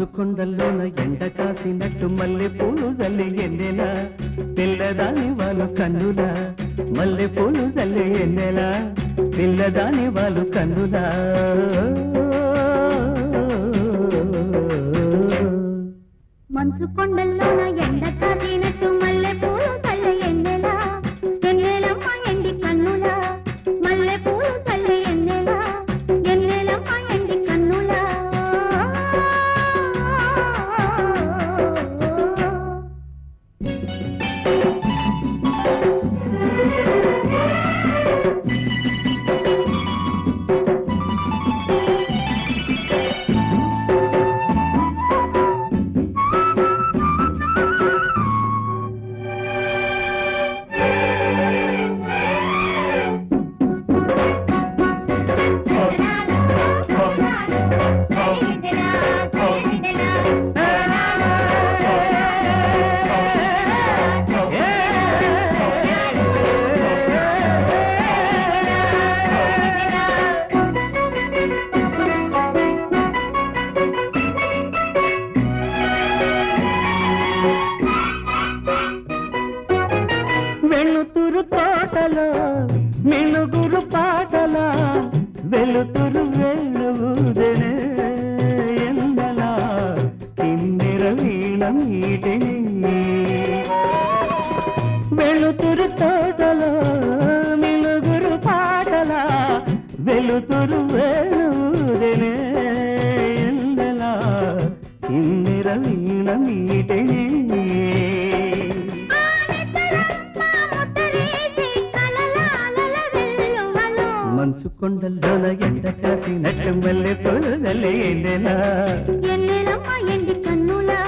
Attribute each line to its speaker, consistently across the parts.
Speaker 1: మంచు కొండల్లోన ఎండ కాసినట్టు మల్లె పూలు జల్లి ఎన్నెలా పిల్లదాని వాళ్ళు కన్నులా మల్లె పూలు జల్లి ఎన్నెలా పిల్లదాని వాళ్ళు కన్నులా
Speaker 2: మంచు కొండల్లోన ఎండ కాసినట్టు మల్లె పూలు చల్లె ఎన్నెలా ఎన్నెలమ్మ ఎండి కన్నులా మల్లె పూలు చల్లె ఎన్నెలా ఎన్నెలమ్మ ఎండి కన్నులా
Speaker 1: వెలుతురు తోటలో మిలుగురు పాటల వెలుతురు వెలుగుదనే ఎండలా కిన్నెర వీణ మీటిని వెలుతురు తోటలో మిలుగురు పాటల వెలుతురు వెలుగుదనే ఎండలా కిన్నెర వీణ మీటిని మంచు కొండల్లోన ఎండ కాసినట్టు మల్లె పూలు నెల
Speaker 2: ఎన్నెలమ్మ ఎండి కన్నులా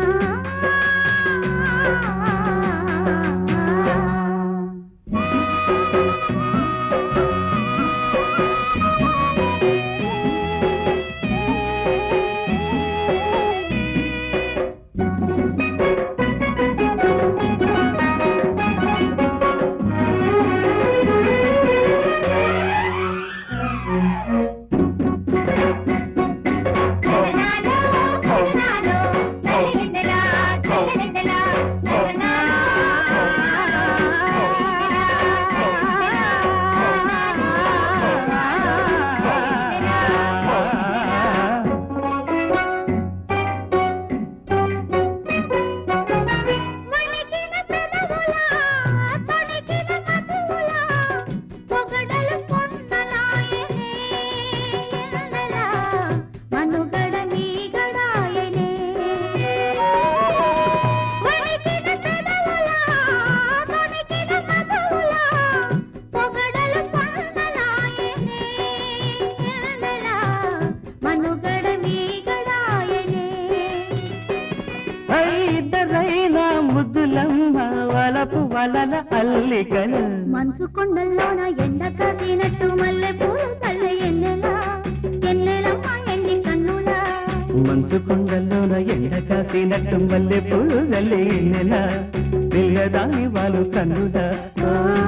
Speaker 2: మనుగడ నీ గడాయనే వణికిన పెదవుల తొణికిన మధువుల పొగడలు పొందలాయనే ఎన్నెలా మనుగడ నీ గడాయనే
Speaker 1: ఇద్దరైనా ముద్దులమ్మ వలపు వలన అల్లికలు
Speaker 2: మంచు కొండల్లోన ఎండ కాసినట్టు మల్లె పూలు చల్ల ఎన్నెలా ఎన్నెలమ్మ ఎండి కన్నులా
Speaker 1: మంచు కొండల్లోన ఎండ కాసినట్టు మల్లె పూలు జల్లి నెల పిల్లదాని వాళ్ళు కన్నుగా ఓ